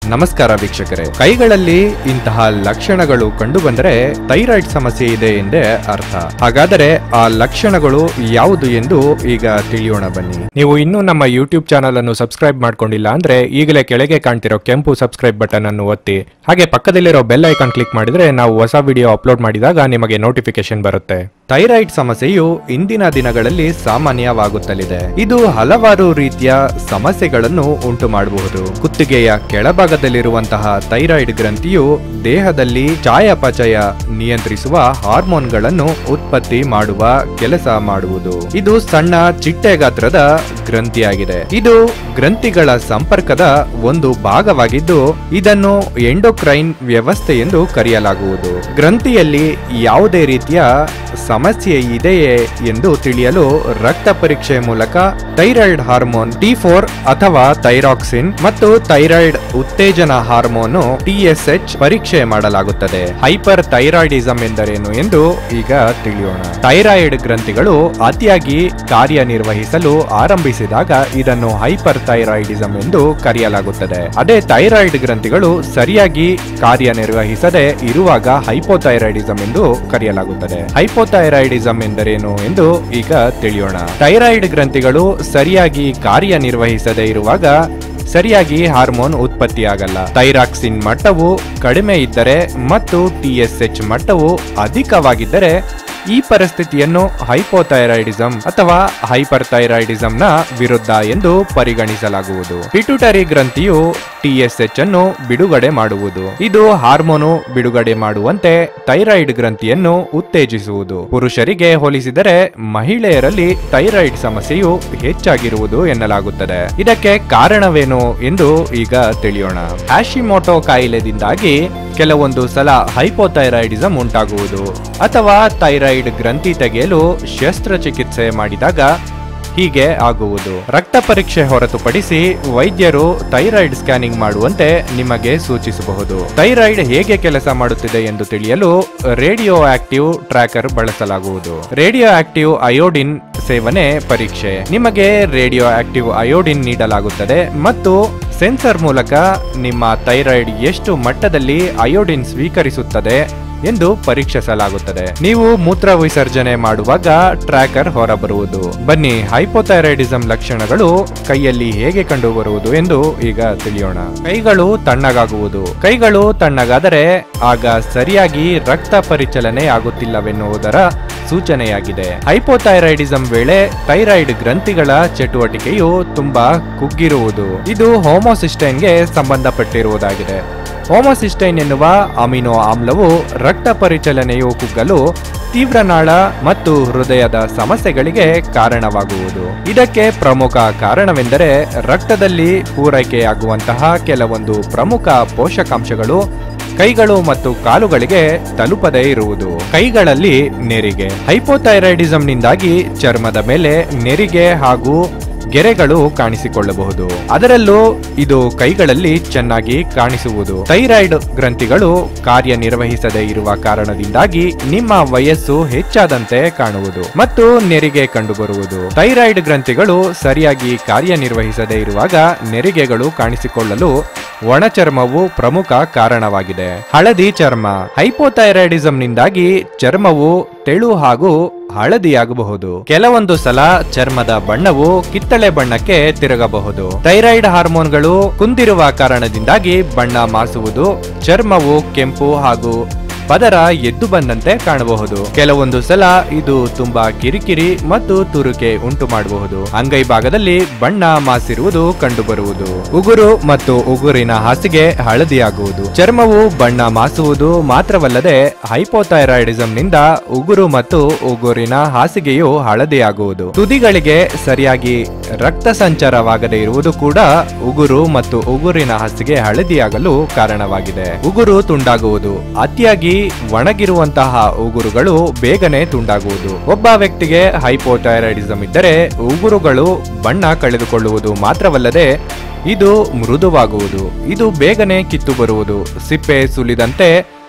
ನಮಸ್ಕಾರ ವೀಕ್ಷಕರೇ ಕೈಗಳಲ್ಲಿ ಇಂತಹ ಲಕ್ಷಣಗಳು ಕಂಡುಬಂದರೆ ಥೈರಾಯ್ಡ್ ಸಮಸ್ಯೆ ಇದೆ ಎಂದೇ ಅರ್ಥ ಹಾಗಾದರೆ ಆ ಲಕ್ಷಣಗಳು ಯಾವುದು ಎಂದು ಈಗ ತಿಳಿಯೋಣ ಬನ್ನಿ ನೀವು ಇನ್ನೂ ನಮ್ಮ ಯೂಟ್ಯೂಬ್ ಚಾನಲ್ ಅನ್ನು ಸಬ್ಸ್ಕ್ರೈಬ್ ಮಾಡ್ಕೊಂಡಿಲ್ಲ ಅಂದ್ರೆ ಈಗಲೇ ಕೆಳಗೆ ಕಾಣ್ತಿರೋ ಕೆಂಪು ಸಬ್ಸ್ಕ್ರೈಬ್ ಬಟನ್ ಅನ್ನು ಒತ್ತಿ ಹಾಗೆ ಪಕ್ಕದಲ್ಲಿರೋ ಬೆಲ್ ಐಕಾನ್ ಕ್ಲಿಕ್ ಮಾಡಿದ್ರೆ ನಾವು ಹೊಸ ವಿಡಿಯೋ ಅಪ್ಲೋಡ್ ಮಾಡಿದಾಗ ನಿಮಗೆ ನೋಟಿಫಿಕೇಶನ್ ಬರುತ್ತೆ ಥೈರಾಯ್ಡ್ ಸಮಸ್ಯೆಯು ಇಂದಿನ ದಿನಗಳಲ್ಲಿ ಸಾಮಾನ್ಯವಾಗುತ್ತಲಿದೆ ಇದು ಹಲವಾರು ರೀತಿಯ ಸಮಸ್ಯೆಗಳನ್ನು ಉಂಟು ಮಾಡಬಹುದು ಕುತ್ತಿಗೆಯ ಕೆಳಭಾಗದಲ್ಲಿರುವಂತಹ ಥೈರಾಯ್ಡ್ ಗ್ರಂಥಿಯು ದೇಹದಲ್ಲಿ ಚಯಾಪಚಯ ನಿಯಂತ್ರಿಸುವ ಹಾರ್ಮೋನ್ಗಳನ್ನು ಉತ್ಪತ್ತಿ ಮಾಡುವ ಕೆಲಸ ಮಾಡುವುದು ಇದು ಸಣ್ಣ ಚಿಟ್ಟೆ ಗಾತ್ರದ ಗ್ರಂಥಿಯಾಗಿದೆ ಇದು ಗ್ರಂಥಿಗಳ ಸಂಪರ್ಕದ ಒಂದು ಭಾಗವಾಗಿದ್ದು ಇದನ್ನು ಎಂಡೋಕ್ರೈನ್ ವ್ಯವಸ್ಥೆ ಎಂದು ಕರೆಯಲಾಗುವುದು ಗ್ರಂಥಿಯಲ್ಲಿ ಯಾವುದೇ ರೀತಿಯ ಸಮಸ್ಯೆ ಇದೆಯೇ ಎಂದು ತಿಳಿಯಲು ರಕ್ತ ಪರೀಕ್ಷೆ ಮೂಲಕ ಥೈರಾಯ್ಡ್ ಹಾರ್ಮೋನ್ ಟಿ ಫೋರ್ ಅಥವಾ ಥೈರಾಕ್ಸಿನ್ ಮತ್ತು ಥೈರಾಯ್ಡ್ ಉತ್ತೇಜನ ಹಾರ್ಮೋನು ಟಿಎಸ್ಎಚ್ ಪರೀಕ್ಷೆ ಮಾಡಲಾಗುತ್ತದೆ ಹೈಪರ್ ಥೈರಾಯ್ಡಿಸಂ ಎಂದರೇನು ಎಂದು ಈಗ ತಿಳಿಯೋಣ ಥೈರಾಯ್ಡ್ ಗ್ರಂಥಿಗಳು ಅತಿಯಾಗಿ ಕಾರ್ಯನಿರ್ವಹಿಸಲು ಆರಂಭಿಸಿದಾಗ ಇದನ್ನು ಹೈಪರ್ ಥೈರಾಯ್ಡಿಸಂ ಎಂದು ಕರೆಯಲಾಗುತ್ತದೆ ಅದೇ ಥೈರಾಯ್ಡ್ ಗ್ರಂಥಿಗಳು ಸರಿಯಾಗಿ ಕಾರ್ಯನಿರ್ವಹಿಸದೆ ಇರುವಾಗ ಹೈಪೋಥೈರಾಯ್ಡಿಸಂ ಎಂದು ಕರೆಯಲಾಗುತ್ತದೆ ಹೈಪೋಥೈರಾಯ್ಡಿಸಂ ಎಂದರೇನು ಎಂದು ಈಗ ತಿಳಿಯೋಣ ಥೈರಾಯ್ಡ್ ಗ್ರಂಥಿಗಳು ಸರಿಯಾಗಿ ಕಾರ್ಯನಿರ್ವಹಿಸದೆ ಇರುವಾಗ ಸರಿಯಾಗಿ ಹಾರ್ಮೋನ್ ಉತ್ಪತ್ತಿಯಾಗಲ್ಲ ಥೈರಾಕ್ಸಿನ್ ಮಟ್ಟವು ಕಡಿಮೆ ಇದ್ದರೆ ಮತ್ತು ಟಿಎಸ್ಎಚ್ ಮಟ್ಟವು ಅಧಿಕವಾಗಿದ್ದರೆ ಈ ಪರಿಸ್ಥಿತಿಯನ್ನು ಹೈಪೋಥೈರಾಯ್ಡಿಸಂ ಅಥವಾ ಹೈಪರ್ ಥೈರಾಯ್ಡಿಸಂನ ವಿರುದ್ಧ ಎಂದು ಪರಿಗಣಿಸಲಾಗುವುದು ಪಿಟ್ಯುಟರಿ ಗ್ರಂಥಿಯು ಟಿಎಸ್ಎಚ್ ಅನ್ನು ಬಿಡುಗಡೆ ಮಾಡುವುದು ಇದು ಹಾರ್ಮೋನು ಬಿಡುಗಡೆ ಮಾಡುವಂತೆ ಥೈರಾಯ್ಡ್ ಗ್ರಂಥಿಯನ್ನು ಉತ್ತೇಜಿಸುವುದು ಪುರುಷರಿಗೆ ಹೋಲಿಸಿದರೆ ಮಹಿಳೆಯರಲ್ಲಿ ಥೈರಾಯ್ಡ್ ಸಮಸ್ಯೆಯು ಹೆಚ್ಚಾಗಿರುವುದು ಎನ್ನಲಾಗುತ್ತದೆ ಇದಕ್ಕೆ ಕಾರಣವೇನು ಎಂದು ಈಗ ತಿಳಿಯೋಣ ಹ್ಯಾಶಿಮೋಟೋ ಕಾಯಿಲೆದಿಂದಾಗಿ ಕೆಲವೊಂದು ಸಲ ಹೈಪೋಥೈರಾಯ್ಡಿಸಂ ಉಂಟಾಗುವುದು ಅಥವಾ ಥೈರಾಯ್ಡ್ ಗ್ರಂಥಿ ತೆಗೆಯಲು ಶಸ್ತ್ರಚಿಕಿತ್ಸೆ ಮಾಡಿದಾಗ ಹೀಗೆ ಆಗುವುದು ರಕ್ತ ಪರೀಕ್ಷೆ ಹೊರತುಪಡಿಸಿ ವೈದ್ಯರು ಥೈರಾಯ್ಡ್ ಸ್ಕ್ಯಾನಿಂಗ್ ಮಾಡುವಂತೆ ನಿಮಗೆ ಸೂಚಿಸಬಹುದು ಥೈರಾಯ್ಡ್ ಹೇಗೆ ಕೆಲಸ ಮಾಡುತ್ತಿದೆ ಎಂದು ತಿಳಿಯಲು ರೇಡಿಯೋ ಆಕ್ಟಿವ್ ಟ್ರ್ಯಾಕರ್ ಬಳಸಲಾಗುವುದು ರೇಡಿಯೋ ಆಕ್ಟಿವ್ ಅಯೋಡಿನ್ ಸೇವನೆ ಪರೀಕ್ಷೆ ನಿಮಗೆ ರೇಡಿಯೋ ಆಕ್ಟಿವ್ ಅಯೋಡಿನ್ ನೀಡಲಾಗುತ್ತದೆ ಮತ್ತು ಸೆನ್ಸರ್ ಮೂಲಕ ನಿಮ್ಮ ಥೈರಾಯ್ಡ್ ಎಷ್ಟು ಮಟ್ಟದಲ್ಲಿ ಅಯೋಡಿನ್ ಸ್ವೀಕರಿಸುತ್ತದೆ ಎಂದು ಪರೀಕ್ಷಿಸಲಾಗುತ್ತದೆ ನೀವು ಮೂತ್ರ ವಿಸರ್ಜನೆ ಮಾಡುವಾಗ ಟ್ರ್ಯಾಕರ್ ಹೊರಬರುವುದು ಬನ್ನಿ ಹೈಪೋಥೈರಾಯ್ಡಿಸಂ ಲಕ್ಷಣಗಳು ಕೈಯಲ್ಲಿ ಹೇಗೆ ಕಂಡುಬರುವುದು ಎಂದು ಈಗ ತಿಳಿಯೋಣ ಕೈಗಳು ತಣ್ಣಗಾಗುವುದು ಕೈಗಳು ತಣ್ಣಗಾದರೆ ಆಗ ಸರಿಯಾಗಿ ರಕ್ತ ಪರಿಚಲನೆ ಆಗುತ್ತಿಲ್ಲವೆನ್ನುವುದರ ಸೂಚನೆಯಾಗಿದೆ ಹೈಪೋಥೈರಾಯ್ಡಿಸಂ ವೇಳೆ ಥೈರಾಯ್ಡ್ ಗ್ರಂಥಿಗಳ ಚಟುವಟಿಕೆಯು ತುಂಬಾ ಕುಗ್ಗಿರುವುದು ಇದು ಹೋಮೋಸಿಸ್ಟೈನ್ಗೆ ಸಂಬಂಧಪಟ್ಟಿರುವುದಾಗಿದೆ ಹೋಮೋಸಿಸ್ಟೈನ್ ಎನ್ನುವ ಅಮಿನೋ ಆಮ್ಲವು ರಕ್ತ ಪರಿಚಲನೆಯು ಕುಗ್ಗಲು ತೀವ್ರನಾಳ ಮತ್ತು ಹೃದಯದ ಸಮಸ್ಯೆಗಳಿಗೆ ಕಾರಣವಾಗುವುದು ಇದಕ್ಕೆ ಪ್ರಮುಖ ಕಾರಣವೆಂದರೆ ರಕ್ತದಲ್ಲಿ ಪೂರೈಕೆಯಾಗುವಂತಹ ಕೆಲವೊಂದು ಪ್ರಮುಖ ಪೋಷಕಾಂಶಗಳು ಕೈಗಳು ಮತ್ತು ಕಾಲುಗಳಿಗೆ ತಲುಪದೇ ಇರುವುದು ಕೈಗಳಲ್ಲಿ ನೆರಿಗೆ ಹೈಪೋಥೈರಾಯ್ಡಿಸಂನಿಂದಾಗಿ ಚರ್ಮದ ಮೇಲೆ ನೆರಿಗೆ ಹಾಗೂ ಗೆರೆಗಳು ಕಾಣಿಸಿಕೊಳ್ಳಬಹುದು ಅದರಲ್ಲೂ ಇದು ಕೈಗಳಲ್ಲಿ ಚೆನ್ನಾಗಿ ಕಾಣಿಸುವುದು ಥೈರಾಯ್ಡ್ ಗ್ರಂಥಿಗಳು ಕಾರ್ಯನಿರ್ವಹಿಸದೇ ಇರುವ ಕಾರಣದಿಂದಾಗಿ ನಿಮ್ಮ ವಯಸ್ಸು ಹೆಚ್ಚಾದಂತೆ ಕಾಣುವುದು ಮತ್ತು ನೆರಿಗೆ ಕಂಡುಬರುವುದು ಥೈರಾಯ್ಡ್ ಗ್ರಂಥಿಗಳು ಸರಿಯಾಗಿ ಕಾರ್ಯನಿರ್ವಹಿಸದೇ ಇರುವಾಗ ನೆರಿಗೆಗಳು ಕಾಣಿಸಿಕೊಳ್ಳಲು ಒಣಚರ್ಮವು ಪ್ರಮುಖ ಕಾರಣವಾಗಿದೆ ಹಳದಿ ಚರ್ಮ ಹೈಪೋಥೈರಾಯ್ಡಿಸಂನಿಂದಾಗಿ ಚರ್ಮವು ತೆಳು ಹಾಗೂ ಹಳದಿಯಾಗಬಹುದು ಕೆಲವೊಂದು ಸಲ ಚರ್ಮದ ಬಣ್ಣವು ಕಿತ್ತಳೆ ಬಣ್ಣಕ್ಕೆ ತಿರುಗಬಹುದು ಥೈರಾಯ್ಡ್ ಹಾರ್ಮೋನ್ಗಳು ಕುಂದಿರುವ ಕಾರಣದಿಂದಾಗಿ ಬಣ್ಣ ಮಾಸುವುದು ಚರ್ಮವು ಕೆಂಪು ಹಾಗೂ ಪದರ ಎದ್ದು ಬಂದಂತೆ ಕಾಣಬಹುದು ಕೆಲವೊಂದು ಸಲ ಇದು ತುಂಬಾ ಕಿರಿಕಿರಿ ಮತ್ತು ತುರುಕೆ ಉಂಟು ಮಾಡಬಹುದು ಅಂಗೈ ಭಾಗದಲ್ಲಿ ಬಣ್ಣ ಮಾಸಿರುವುದು ಕಂಡುಬರುವುದು ಉಗುರು ಮತ್ತು ಉಗುರಿನ ಹಾಸಿಗೆ ಹಳದಿಯಾಗುವುದು ಚರ್ಮವು ಬಣ್ಣ ಮಾಸುವುದು ಮಾತ್ರವಲ್ಲದೆ ಹೈಪೋಥೈರಾಯ್ಡಿಸಂನಿಂದ ಉಗುರು ಮತ್ತು ಉಗುರಿನ ಹಾಸಿಗೆಯು ಹಳದಿಯಾಗುವುದು ತುದಿಗಳಿಗೆ ಸರಿಯಾಗಿ ರಕ್ತ ಸಂಚಾರವಾಗದೇ ಇರುವುದು ಕೂಡ ಉಗುರು ಮತ್ತು ಉಗುರಿನ ಹಾಸಿಗೆ ಹಳದಿಯಾಗಲು ಕಾರಣವಾಗಿದೆ ಉಗುರು ತುಂಡಾಗುವುದು ಅತಿಯಾಗಿ ಒಣಗಿರುವಂತಹ ಉಗುರುಗಳು ಬೇಗನೆ ತುಂಡಾಗುವುದು ಒಬ್ಬ ವ್ಯಕ್ತಿಗೆ ಹೈಪೋಥೈರಾಯ್ಡಿಸಂ ಇದ್ದರೆ ಉಗುರುಗಳು ಬಣ್ಣ ಕಳೆದುಕೊಳ್ಳುವುದು ಮಾತ್ರವಲ್ಲದೆ ಇದು ಮೃದುವಾಗುವುದು ಇದು ಬೇಗನೆ ಕಿತ್ತು ಬರುವುದು ಸಿಪ್ಪೆ ಸುಲಿದಂತೆ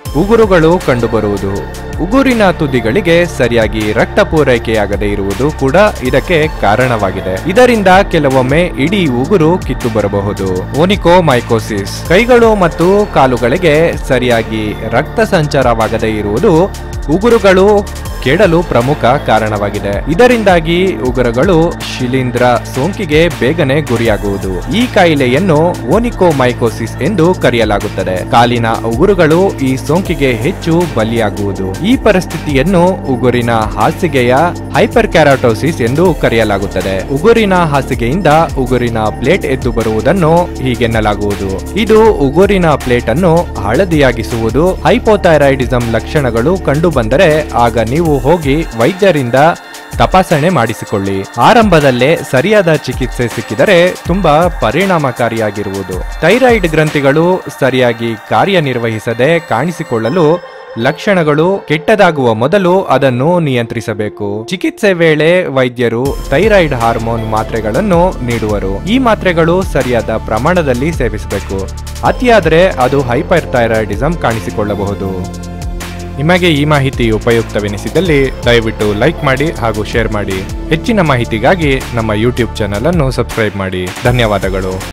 ಉಗುರುಗಳು ಕಂಡುಬರುವುದು ಉಗುರಿನ ತುದಿಗಳಿಗೆ ಸರಿಯಾಗಿ ರಕ್ತ ಪೂರೈಕೆಯಾಗದೇ ಇರುವುದು ಕೂಡ ಇದಕ್ಕೆ ಕಾರಣವಾಗಿದೆ ಇದರಿಂದ ಕೆಲವೊಮ್ಮೆ ಇಡೀ ಉಗುರು ಕಿತ್ತು ಬರಬಹುದು ಓನಿಕೋಮೈಕೋಸಿಸ್ ಕೈಗಳು ಮತ್ತು ಕಾಲುಗಳಿಗೆ ಸರಿಯಾಗಿ ರಕ್ತ ಸಂಚಾರವಾಗದೇ ಇರುವುದು ಉಗುರುಗಳು ಕೆಡಲು ಪ್ರಮುಖ ಕಾರಣವಾಗಿದೆ ಇದರಿಂದಾಗಿ ಉಗುರುಗಳು ಶಿಲೀಂಧ್ರ ಸೋಂಕಿಗೆ ಬೇಗನೆ ಗುರಿಯಾಗುವುದು ಈ ಕಾಯಿಲೆಯನ್ನು ಓನಿಕೋಮೈಕೋಸಿಸ್ ಎಂದು ಕರೆಯಲಾಗುತ್ತದೆ ಕಾಲಿನ ಉಗುರುಗಳು ಈ ಸೋಂಕಿಗೆ ಹೆಚ್ಚು ಬಲಿಯಾಗುವುದು ಈ ಪರಿಸ್ಥಿತಿಯನ್ನು ಉಗುರಿನ ಹಾಸಿಗೆಯ ಹೈಪರ್ ಕ್ಯಾರಾಟೋಸಿಸ್ ಎಂದು ಕರೆಯಲಾಗುತ್ತದೆ ಉಗುರಿನ ಹಾಸಿಗೆಯಿಂದ ಉಗುರಿನ ಪ್ಲೇಟ್ ಎದ್ದು ಬರುವುದನ್ನು ಹೀಗೆನ್ನಲಾಗುವುದು ಇದು ಉಗುರಿನ ಪ್ಲೇಟ್ ಅನ್ನು ಹಳದಿಯಾಗಿಸುವುದು ಹೈಪೋಥೈರಾಯ್ಡಿಸಂ ಲಕ್ಷಣಗಳು ಕಂಡು ಬಂದರೆ ಆಗ ನೀವು ಹೋಗಿ ವೈದ್ಯರಿಂದ ತಪಾಸಣೆ ಮಾಡಿಸಿಕೊಳ್ಳಿ ಆರಂಭದಲ್ಲೇ ಸರಿಯಾದ ಚಿಕಿತ್ಸೆ ಸಿಕ್ಕಿದರೆ ತುಂಬಾ ಪರಿಣಾಮಕಾರಿಯಾಗಿರುವುದು ಥೈರಾಯ್ಡ್ ಗ್ರಂಥಿಗಳು ಸರಿಯಾಗಿ ಕಾರ್ಯನಿರ್ವಹಿಸದೆ ಕಾಣಿಸಿಕೊಳ್ಳಲು ಲಕ್ಷಣಗಳು ಕೆಟ್ಟದಾಗುವ ಮೊದಲು ಅದನ್ನು ನಿಯಂತ್ರಿಸಬೇಕು ಚಿಕಿತ್ಸೆ ವೇಳೆ ವೈದ್ಯರು ಥೈರಾಯ್ಡ್ ಹಾರ್ಮೋನ್ ಮಾತ್ರೆಗಳನ್ನು ನೀಡುವರು ಈ ಮಾತ್ರೆಗಳು ಸರಿಯಾದ ಪ್ರಮಾಣದಲ್ಲಿ ಸೇವಿಸಬೇಕು ಅತಿಯಾದರೆ ಅದು ಹೈಪರ್ ಥೈರಾಯ್ಡಿಸಂ ಕಾಣಿಸಿಕೊಳ್ಳಬಹುದು ನಿಮಗೆ ಈ ಮಾಹಿತಿ ಉಪಯುಕ್ತವೆನಿಸಿದಲ್ಲಿ ದಯವಿಟ್ಟು ಲೈಕ್ ಮಾಡಿ ಹಾಗೂ ಶೇರ್ ಮಾಡಿ ಹೆಚ್ಚಿನ ಮಾಹಿತಿಗಾಗಿ ನಮ್ಮ ಯೂಟ್ಯೂಬ್ ಚಾನಲ್ ಅನ್ನು ಸಬ್ಸ್ಕ್ರೈಬ್ ಮಾಡಿ ಧನ್ಯವಾದಗಳು